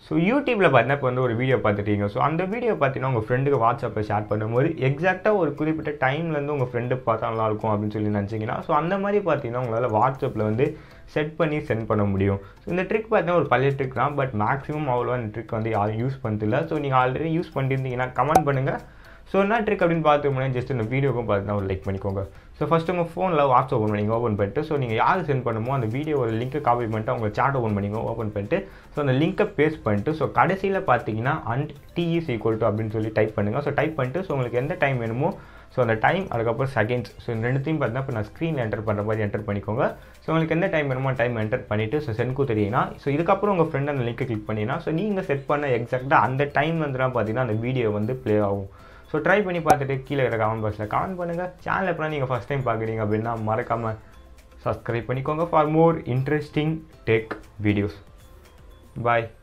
so யூடியூப்பில் பார்த்தீங்கன்னா இப்போ வந்து ஒரு வீடியோ பார்த்துட்டீங்க ஸோ அந்த வீடியோ பார்த்தீங்கன்னா உங்கள் ஃப்ரெண்டுக்கு வாட்ஸ்அப்பில் ஷேர் பண்ணும்போது எக்ஸாக்டாக ஒரு குறிப்பிட்ட டைம்லேருந்து உங்கள் ஃப்ரெண்டு பார்த்தா நல்லாயிருக்கும் அப்படின்னு சொல்லி நினச்சிங்கன்னா ஸோ அந்த மாதிரி பார்த்தீங்கன்னா உங்களால் வாட்ஸ்அப்பில் வந்து செட் பண்ணி சென்ட் பண்ண முடியும் ஸோ இந்த ட்ரிக் பார்த்தீங்கன்னா ஒரு பழைய ட்ரிக் தான் பட் மேக்ஸிமம் அவ்வளோவா இந்த ட்ரிக் வந்து யாரும் யூஸ் பண்ணுறதில்ல ஸோ நீங்கள் ஆல்ரெடி யூஸ் பண்ணியிருந்தீங்கன்னா கமெண்ட் பண்ணுங்கள் ஸோ என்ன ட்ரிக் அப்படின்னு பார்த்து முன்னாடி ஜஸ்ட் இந்த வீடியோக்கும் பார்த்தீங்கன்னா ஒரு லைக் பண்ணிக்கோங்க ஸோ ஃபஸ்ட்டு உங்கள் ஃபோனில் வாட்ஸ்அப் ஓப்பன் பண்ணிங்க ஓப்பன் பண்ணிட்டு ஸோ நீங்கள் யார் சென்ட் பண்ணுமோ அந்த வீடியோவோட லிங்க்கை காப்பி பண்ணிட்டு உங்கள் சாட் ஓப்பன் பண்ணிங்க ஓப்பன் பண்ணிட்டு ஸோ அந்த லிங்க்கை பேஸ்ட் பண்ணிட்டு ஸோ கடைசியில் பார்த்தீங்கன்னா அண்ட் டிஇஸ் ஈக்குவல் டு அப்படின்னு சொல்லி டைப் பண்ணுங்கள் ஸோ டைப் பண்ணிட்டு ஸோ உங்களுக்கு எந்த டைம் வேணுமோ ஸோ அந்த டைம் அதுக்கப்புறம் செகண்ட்ஸ் ஸோ இந்த ரெண்டுத்தையும் பார்த்தீங்கன்னா இப்போ நான் ஸ்க்ரீனில் என்டர் பண்ணுற மாதிரி என்டர் பண்ணிக்கோங்க ஸோ உங்களுக்கு எந்த டைம் வேணுமோ டைம் என்டர் பண்ணிவிட்டு ஸோ சென்ட்க்கு தெரியுனா ஸோ இதுக்கப்புறம் உங்கள் ஃப்ரெண்ட் அந்த லிங்க்கை கிளிக் பண்ணினா ஸோ நீங்கள் செட் பண்ண எக்ஸாக்டாக அந்த டைம் வந்துலாம் பார்த்தீங்கன்னா அந்த வீடியோ வந்து ப்ளே ஆகும் ஸோ ட்ரை பண்ணி பார்த்துட்டு கீழே இருக்கிற கமெண்ட் பாக்ஸில் கமெண்ட் பண்ணுங்கள் சேனல் எப்போ நீங்கள் ஃபஸ்ட் டைம் பார்க்குறீங்க அப்படின்னா மறக்காமல் சப்ஸ்கிரைப் பண்ணிக்கோங்க for more interesting tech videos bye